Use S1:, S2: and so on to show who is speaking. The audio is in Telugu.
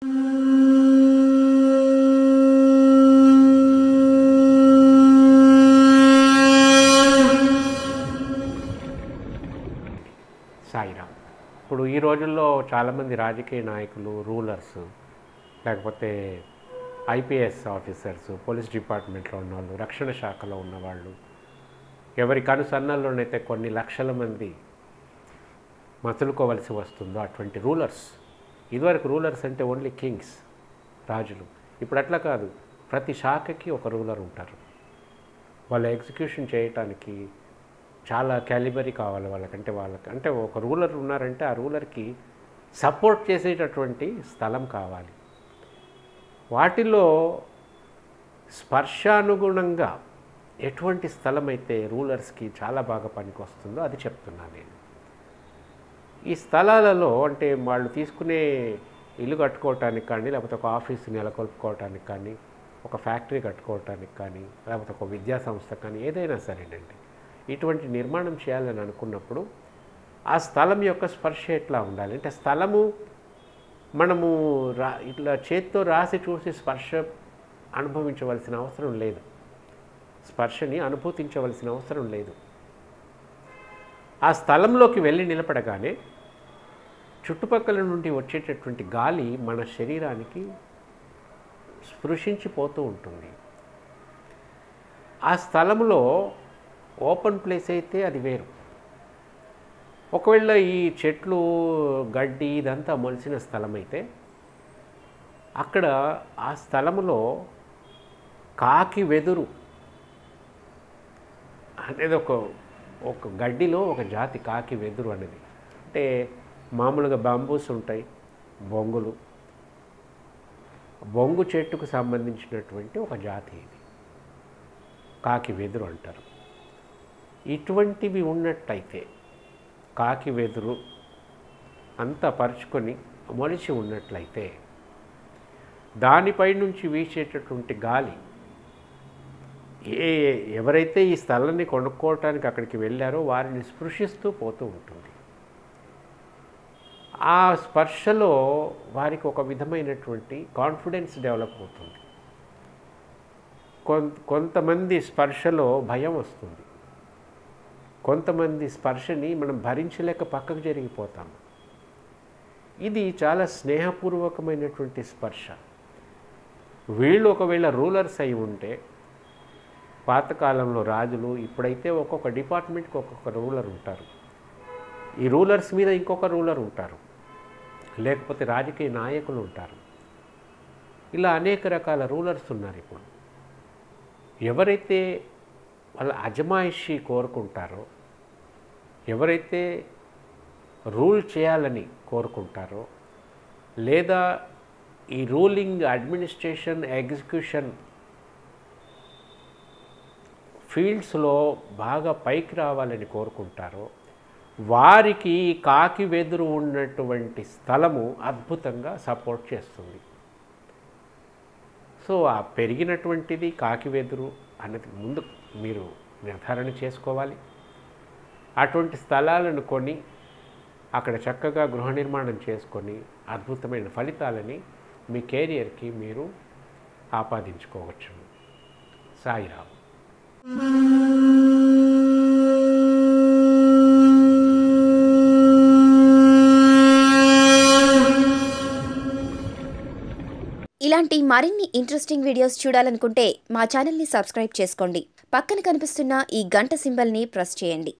S1: సాయిరామ్ ఇప్పుడు ఈ రోజుల్లో చాలామంది రాజకీయ నాయకులు రూలర్స్ లేకపోతే ఐపీఎస్ ఆఫీసర్స్ పోలీస్ డిపార్ట్మెంట్లో ఉన్నవాళ్ళు రక్షణ శాఖలో ఉన్నవాళ్ళు ఎవరి కనుసన్నల్లోనైతే కొన్ని లక్షల మంది మసులుకోవలసి వస్తుందో అటువంటి రూలర్స్ ఇదివరకు రూలర్స్ అంటే ఓన్లీ కింగ్స్ రాజులు ఇప్పుడు అట్లా కాదు ప్రతి శాఖకి ఒక రూలర్ ఉంటారు వాళ్ళ ఎగ్జిక్యూషన్ చేయటానికి చాలా క్యాలిబరీ కావాలి వాళ్ళకంటే వాళ్ళకి అంటే ఒక రూలర్ ఉన్నారంటే ఆ రూలర్కి సపోర్ట్ చేసేటటువంటి స్థలం కావాలి వాటిలో స్పర్శానుగుణంగా ఎటువంటి స్థలం అయితే రూలర్స్కి చాలా బాగా పనికొస్తుందో అది చెప్తున్నాను నేను ఈ స్థలాలలో అంటే వాళ్ళు తీసుకునే ఇల్లు కట్టుకోవటానికి కానీ లేకపోతే ఒక ఆఫీస్ నెలకొల్పుకోవటానికి కానీ ఒక ఫ్యాక్టరీ కట్టుకోవటానికి కానీ లేకపోతే ఒక విద్యా సంస్థ కానీ ఏదైనా సరేనండి ఇటువంటి నిర్మాణం చేయాలని అనుకున్నప్పుడు ఆ స్థలం యొక్క స్పర్శ ఎట్లా ఉండాలి అంటే స్థలము మనము రా ఇట్లా చేత్తో రాసి చూసి స్పర్శ అనుభవించవలసిన అవసరం లేదు స్పర్శని అనుభూతించవలసిన అవసరం లేదు ఆ స్థలంలోకి వెళ్ళి నిలబడగానే చుట్టుపక్కల నుండి వచ్చేటటువంటి గాలి మన శరీరానికి స్పృశించిపోతూ ఉంటుంది ఆ స్థలంలో ఓపెన్ ప్లేస్ అయితే అది వేరు ఒకవేళ ఈ చెట్లు గడ్డి ఇదంతా మొలిసిన స్థలం అయితే అక్కడ ఆ స్థలంలో కాకి వెదురు అనేది ఒక ఒక గడ్డిలో ఒక జాతి కాకి వెదురు అనేది అంటే మామూలుగా బాంబూస్ ఉంటాయి బొంగులు బొంగు చెట్టుకు సంబంధించినటువంటి ఒక జాతి ఇది కాకి వెదురు అంటారు ఇటువంటివి ఉన్నట్టయితే కాకి వెదురు అంతా పరుచుకొని మొలిచి ఉన్నట్లయితే దానిపై నుంచి వీచేటటువంటి గాలి ఏ ఎవరైతే ఈ స్థలాన్ని కొనుక్కోవటానికి అక్కడికి వెళ్ళారో వారిని స్పృశిస్తూ పోతూ ఉంటుంది ఆ స్పర్శలో వారికి ఒక విధమైనటువంటి కాన్ఫిడెన్స్ డెవలప్ అవుతుంది కొంత కొంతమంది స్పర్శలో భయం వస్తుంది కొంతమంది స్పర్శని మనం భరించలేక పక్కకు జరిగిపోతాము ఇది చాలా స్నేహపూర్వకమైనటువంటి స్పర్శ వీళ్ళు ఒకవేళ రూలర్స్ అయి ఉంటే పాతకాలంలో రాజులు ఇప్పుడైతే ఒక్కొక్క డిపార్ట్మెంట్కి ఒక్కొక్క రూలర్ ఉంటారు ఈ రూలర్స్ మీద ఇంకొక రూలర్ ఉంటారు లేకపోతే రాజకీయ నాయకులు ఉంటారు ఇలా అనేక రకాల రూలర్స్ ఉన్నారు ఇప్పుడు ఎవరైతే వాళ్ళ అజమాయిషి కోరుకుంటారో ఎవరైతే రూల్ చేయాలని కోరుకుంటారో లేదా ఈ రూలింగ్ అడ్మినిస్ట్రేషన్ ఎగ్జిక్యూషన్ ఫీల్డ్స్లో బాగా పైకి రావాలని కోరుకుంటారో వారికి ఈ కాకి వెదురు ఉన్నటువంటి స్థలము అద్భుతంగా సపోర్ట్ చేస్తుంది సో ఆ పెరిగినటువంటిది కాకి వెదురు అన్నది ముందు మీరు నిర్ధారణ చేసుకోవాలి అటువంటి స్థలాలను కొని అక్కడ చక్కగా గృహ నిర్మాణం చేసుకొని అద్భుతమైన ఫలితాలని మీ కెరియర్కి మీరు ఆపాదించుకోవచ్చు సాయిరామ్
S2: ఇలాంటి మరిన్ని ఇంట్రెస్టింగ్ వీడియోస్ చూడాలనుకుంటే మా ఛానల్ని సబ్స్క్రైబ్ చేసుకోండి పక్కన కనిపిస్తున్న ఈ గంట సింబల్ని ప్రెస్ చేయండి